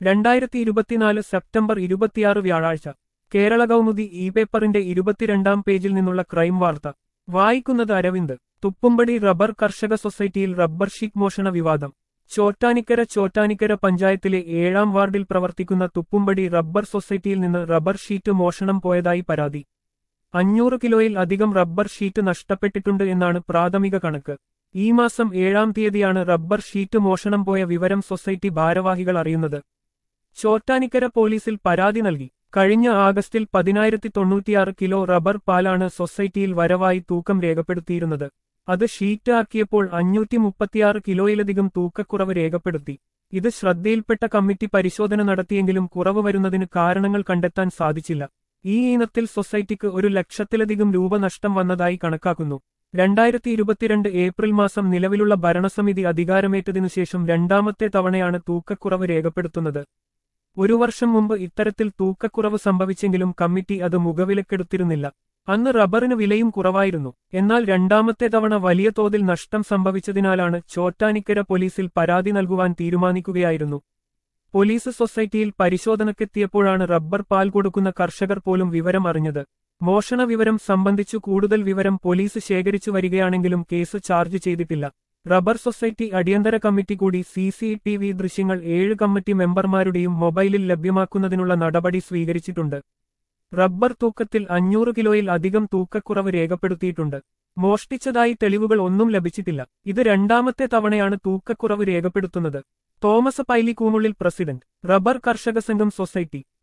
രണ്ടായിരത്തി ഇരുപത്തിനാല് സെപ്റ്റംബർ ഇരുപത്തിയാറ് വ്യാഴാഴ്ച കേരള കൗമുദി ഇ പേപ്പറിന്റെ ഇരുപത്തിരണ്ടാം പേജിൽ നിന്നുള്ള ക്രൈം വാർത്ത വായിക്കുന്നത് അരവിന്ദ് തുപ്പുംപടി റബ്ബർ കർഷക സൊസൈറ്റിയിൽ റബ്ബർ ഷീറ്റ് മോഷണ വിവാദം ചോറ്റാനിക്കര ചോറ്റാനിക്കര പഞ്ചായത്തിലെ ഏഴാം വാർഡിൽ പ്രവർത്തിക്കുന്ന തുപ്പുംപടി റബ്ബർ സൊസൈറ്റിയിൽ നിന്ന് റബ്ബർ ഷീറ്റ് മോഷണം പോയതായി പരാതി അഞ്ഞൂറ് കിലോയിൽ അധികം റബ്ബർ ഷീറ്റ് നഷ്ടപ്പെട്ടിട്ടുണ്ട് എന്നാണ് പ്രാഥമിക കണക്ക് ഈ മാസം ഏഴാം തീയതിയാണ് റബ്ബർ ഷീറ്റ് മോഷണം പോയ വിവരം സൊസൈറ്റി ഭാരവാഹികൾ അറിയുന്നത് ചോറ്റാനിക്കര പോലീസിൽ പരാതി നൽകി കഴിഞ്ഞ ആഗസ്റ്റിൽ പതിനായിരത്തി തൊണ്ണൂറ്റിയാറ് കിലോ റബ്ബർ പാലാണ് സൊസൈറ്റിയിൽ വരവായി തൂക്കം രേഖപ്പെടുത്തിയിരുന്നത് അത് ഷീറ്റ് ആക്കിയപ്പോൾ അഞ്ഞൂറ്റി മുപ്പത്തിയാറ് കിലോയിലധികം തൂക്കക്കുറവ് രേഖപ്പെടുത്തി ഇത് ശ്രദ്ധയിൽപ്പെട്ട കമ്മിറ്റി പരിശോധന നടത്തിയെങ്കിലും കുറവ് വരുന്നതിന് കാരണങ്ങൾ കണ്ടെത്താൻ സാധിച്ചില്ല ഈ ഇനത്തിൽ സൊസൈറ്റിക്ക് ഒരു ലക്ഷത്തിലധികം രൂപ നഷ്ടം വന്നതായി കണക്കാക്കുന്നു രണ്ടായിരത്തി ഇരുപത്തിരണ്ട് ഏപ്രിൽ മാസം നിലവിലുള്ള ഭരണസമിതി അധികാരമേറ്റതിനുശേഷം രണ്ടാമത്തെ തവണയാണ് തൂക്കക്കുറവ് രേഖപ്പെടുത്തുന്നത് ഒരു വർഷം മുമ്പ് ഇത്തരത്തിൽ തൂക്കക്കുറവ് സംഭവിച്ചെങ്കിലും കമ്മിറ്റി അത് മുഖവിലക്കെടുത്തിരുന്നില്ല അന്ന് റബ്ബറിന് വിലയും കുറവായിരുന്നു എന്നാൽ രണ്ടാമത്തെ തവണ വലിയ തോതിൽ നഷ്ടം സംഭവിച്ചതിനാലാണ് ചോറ്റാനിക്കര പോലീസിൽ പരാതി നൽകുവാൻ തീരുമാനിക്കുകയായിരുന്നു പോലീസ് സൊസൈറ്റിയിൽ പരിശോധനക്കെത്തിയപ്പോഴാണ് റബ്ബർ പാൽ കൊടുക്കുന്ന കർഷകർ പോലും വിവരം അറിഞ്ഞത് മോഷണ വിവരം സംബന്ധിച്ചു കൂടുതൽ വിവരം പോലീസ് ശേഖരിച്ചു വരികയാണെങ്കിലും കേസ് ചാർജ് ചെയ്തിട്ടില്ല റബ്ബർ സൊസൈറ്റി അടിയന്തര കമ്മിറ്റി കൂടി സി സി ടി വി ദൃശ്യങ്ങൾ ഏഴ് കമ്മിറ്റി മെമ്പർമാരുടെയും മൊബൈലിൽ ലഭ്യമാക്കുന്നതിനുള്ള നടപടി സ്വീകരിച്ചിട്ടുണ്ട് റബ്ബർ തൂക്കത്തിൽ അഞ്ഞൂറ് കിലോയിൽ അധികം തൂക്കക്കുറവ് രേഖപ്പെടുത്തിയിട്ടുണ്ട് മോഷ്ടിച്ചതായി തെളിവുകൾ ഒന്നും ലഭിച്ചിട്ടില്ല ഇത് രണ്ടാമത്തെ തവണയാണ് തൂക്കക്കുറവ് രേഖപ്പെടുത്തുന്നത് തോമസ് പൈലി കൂമുള്ളിൽ പ്രസിഡന്റ് റബ്ബർ കർഷക സംഘം സൊസൈറ്റി